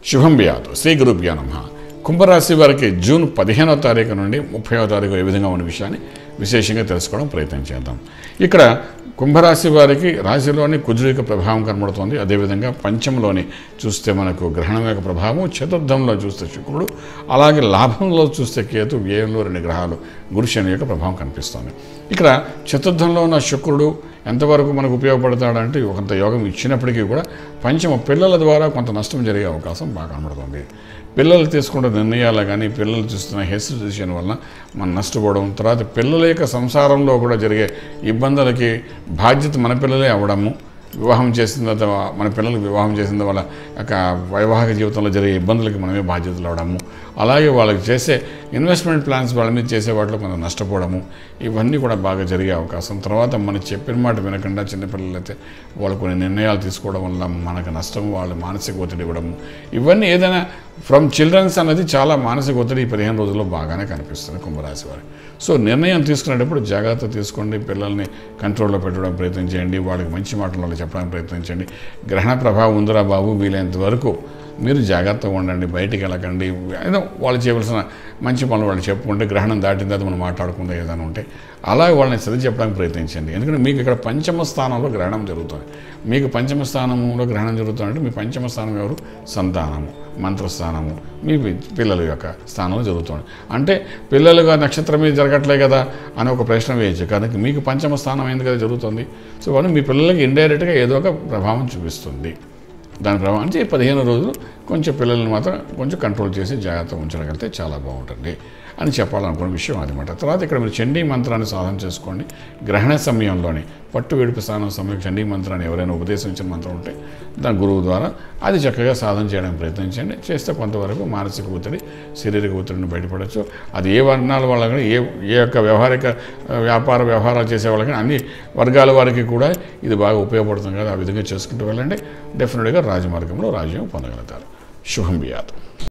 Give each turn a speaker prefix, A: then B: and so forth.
A: శుభం బియాదు శ్రీ గురుభ్యో నమ కుంభరాశి వారికి జూన్ పదిహేనో తారీఖు నుండి ముప్పైవ తారీఖు ఏ విధంగా ఉన్న విషయాన్ని విశేషంగా తెలుసుకోవడం ప్రయత్నం చేద్దాం ఇక్కడ కుంభరాశి వారికి రాశిలోని కుజుడు యొక్క ప్రభావం కనబడుతోంది అదేవిధంగా పంచంలోని చూస్తే మనకు గ్రహణం యొక్క ప్రభావం చతుర్థంలో చూస్తే శుక్రుడు అలాగే లాభంలో చూస్తే కేతు వ్యయంలో రెండు గ్రహాలు గురు శని యొక్క ప్రభావం కనిపిస్తోంది ఇక్కడ చతుర్థంలో ఉన్న శుక్రుడు ఎంతవరకు మనకు ఉపయోగపడతాడంటే కొంత యోగం ఇచ్చినప్పటికీ కూడా పంచమ పిల్లల ద్వారా కొంత నష్టం జరిగే అవకాశం బాగా కనబడుతుంది పిల్లలు తీసుకున్న నిర్ణయాలు కానీ పిల్లలు చూస్తున్న హెసిటేషన్ వలన మనం నష్టపోవడం తర్వాత పిల్లల యొక్క సంసారంలో కూడా జరిగే ఇబ్బందులకి బాధ్యత మన పిల్లలే అవ్వడము వివాహం చేసిన తర్వాత మన పిల్లలకు వివాహం చేసిన వాళ్ళ యొక్క వైవాహిక జీవితంలో జరిగే ఇబ్బందులకి మనమే బాధ్యతలు అవడము అలాగే వాళ్ళకి చేసే ఇన్వెస్ట్మెంట్ ప్లాన్స్ వాళ్ళ మీద చేసే వాటిలో కొంత నష్టపోవడము ఇవన్నీ కూడా బాగా జరిగే అవకాశం తర్వాత మనం చెప్పిన మాట వినకుండా చిన్నపిల్లలైతే వాళ్ళు కొన్ని నిర్ణయాలు తీసుకోవడం వల్ల మనకు నష్టం వాళ్ళు మానసిక ఒత్తిడి ఇవ్వడము ఇవన్నీ ఏదైనా ఫ్రమ్ చిల్డ్రన్స్ అన్నది చాలా మానసిక ఒత్తిడి ఈ పదిహేను రోజుల్లో బాగానే కనిపిస్తుంది కుంభరాశి వారికి సో నిర్ణయం తీసుకునేటప్పుడు జాగ్రత్త తీసుకోండి పిల్లల్ని కంట్రోల్లో పెట్టడం ప్రయత్నం చేయండి వాళ్ళకి మంచి మాటలు చెప్పడానికి ప్రయత్నించండి గ్రహణ ప్రభావం ఉందిరా బాబు వీలైనంత వరకు మీరు జాగ్రత్తగా ఉండండి బయటికి వెళ్ళకండి ఏదో వాళ్ళు చేయవలసిన మంచి పనులు వాళ్ళు చెప్పుకుంటే గ్రహణం దాటిన తర్వాత మనం మాట్లాడకుండా ఏదైనా ఉంటే అలాగే వాళ్ళని సరి చెప్పడానికి ప్రయత్నించండి ఎందుకంటే మీకు ఇక్కడ పంచమ స్థానంలో గ్రహణం జరుగుతుంది మీకు పంచమ స్థానంలో గ్రహణం జరుగుతుందంటే మీ పంచమ స్థానం ఎవరు సంతానము మంత్రస్థానము మీ పిల్లల యొక్క స్థానంలో జరుగుతుంది అంటే పిల్లలుగా నక్షత్రం మీద జరగట్లే కదా అని ఒక ప్రశ్న వేయచ్చు కానీ మీకు పంచమ స్థానం అయింది కదా జరుగుతుంది సో వాళ్ళు మీ పిల్లలకి ఇండైరెక్ట్గా ఏదో ఒక ప్రభావం చూపిస్తుంది దాని ప్రభావం అంటే ఈ పదిహేను రోజులు కొంచెం పిల్లల్ని మాత్రం కొంచెం కంట్రోల్ చేసి జాగ్రత్తగా ఉంచగలిగితే చాలా బాగుంటుంది అని చెప్పాలనుకున్న విషయం అదనమాట తర్వాత ఇక్కడ మీరు చండీ మంత్రాన్ని సాధన చేసుకోండి గ్రహణ సమయంలోని పట్టు విడుపు స్థానం సమయం చండీ మంత్రాన్ని ఎవరైనా ఉపదేశించిన మంత్రం ఉంటే దాని గురువు ద్వారా అది చక్కగా సాధన చేయడానికి ప్రయత్నించండి చేస్తే కొంతవరకు మానసిక ఒత్తిడి శారీరక ఒత్తిడిని బయటపడవచ్చు అది ఏ వర్ణాల వాళ్ళ కానీ ఏ ఏ యొక్క వ్యవహారిక వ్యాపార వ్యవహారాలు చేసే వాళ్ళకి అన్ని వర్గాల వారికి కూడా ఇది బాగా ఉపయోగపడుతుంది కదా ఆ విధంగా చేసుకుంటూ వెళ్ళండి డెఫినెట్గా రాజమార్గంలో రాజ్యం పొందగలుగుతారు శుభం బియాత్